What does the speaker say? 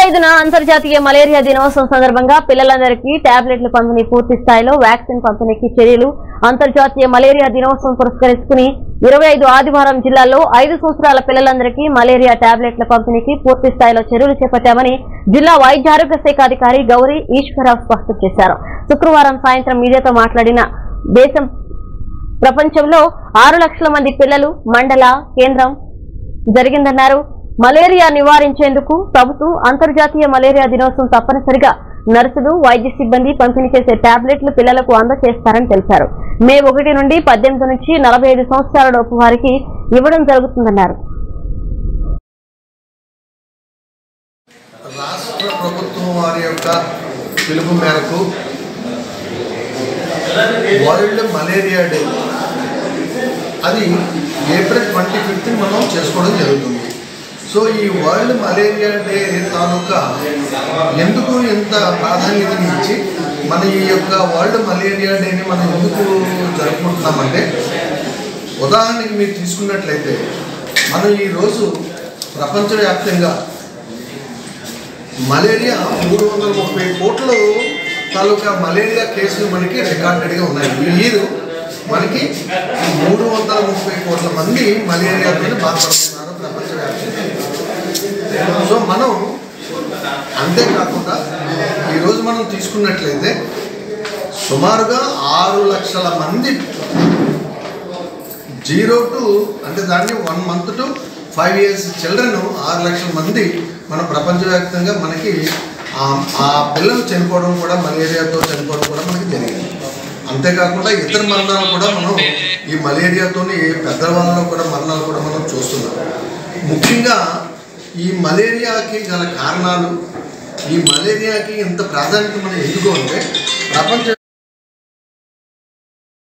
ఐదున అంతర్జాతీయ మలేరియా దినోత్సవం సందర్భంగా పిల్లలందరికీ టాబ్లెట్ల పంపిణీ పూర్తి స్థాయిలో వ్యాక్సిన్ పంపిణీకి చర్యలు అంతర్జాతీయ మలేరియా దినోత్సవం పురస్కరించుకుని ఇరవై ఐదు ఆదివారం జిల్లాలో ఐదు సంవత్సరాల పిల్లలందరికీ మలేరియా టాబ్లెట్ల పంపిణీకి పూర్తి స్థాయిలో చర్యలు చేపట్టామని జిల్లా వైద్య ఆరోగ్య శాఖ అధికారి గౌరీ ఈశ్వరరావు స్పష్టం చేశారు శుక్రవారం సాయంత్రం మీడియాతో మాట్లాడిన దేశం ప్రపంచంలో ఆరు లక్షల మంది పిల్లలు మండల కేంద్రం జరిగిందన్నారు మలేరియా నివారించేందుకు ప్రభుత్వం అంతర్జాతీయ మలేరియా దినోత్సవం తప్పనిసరిగా నర్సులు వైద్య సిబ్బంది పంపిణీ చేసే టాబ్లెట్లు పిల్లలకు అందజేస్తారని తెలిపారు మే ఒకటి నుండి పద్దెనిమిది నుంచి నలభై ఐదు సంవత్సరాల లోపు వారికి ఇవ్వడం జరుగుతుందన్నారు రాష్ట్ర ప్రభుత్వం వారి యొక్క పిలుపు మేరకు వరల్డ్ మలేరియా డే అది ఏప్రిల్ ట్వంటీ ఫిఫ్త్ మనం చేసుకోవడం జరుగుతుంది సో ఈ వరల్డ్ మలేరియా డే తాలూకా ఎందుకు ఇంత ప్రాధాన్యత ఇచ్చి మన ఈ యొక్క వరల్డ్ మలేరియా డేని మనం ఎందుకు జరుపుకుంటున్నామంటే ఉదాహరణకి మీరు తీసుకున్నట్లయితే మనం ఈరోజు ప్రపంచవ్యాప్తంగా మలేరియా మూడు వందల ముప్పై కోట్లు తాలూకా మలేరియా కేసులు మనకి రికార్డెడ్గా ఉన్నాయి ఈ ఇయర్ మనకి మూడు వందల ముప్పై కోట్ల మంది మలేరియాతో బాధపడుతున్నారు ప్రపంచవ్యాప్తంగా సో మనం అంతేకాకుండా ఈరోజు మనం తీసుకున్నట్లయితే సుమారుగా ఆరు లక్షల మంది జీరో టు అంటే దాన్ని one month to five years children ఆరు లక్షల మంది మన ప్రపంచవ్యాప్తంగా మనకి ఆ- ఆ పిల్లలు చనిపోవడం కూడా మలేరియాతో చనిపోవడం కూడా మనకి జరిగింది అంతేకాకుండా ఇతర మరణాలు కూడా మనం ఈ మలేరియాతోని పెద్దవాళ్ళలో కూడా మరణాలు కూడా మనం చూస్తున్నాం ముఖ్యంగా ఈ మలేరియాకి గల కారణాలు ఈ మలేరియాకి ఇంత ప్రాధాన్యత మనం ఎందుకు అంటే ప్రపంచ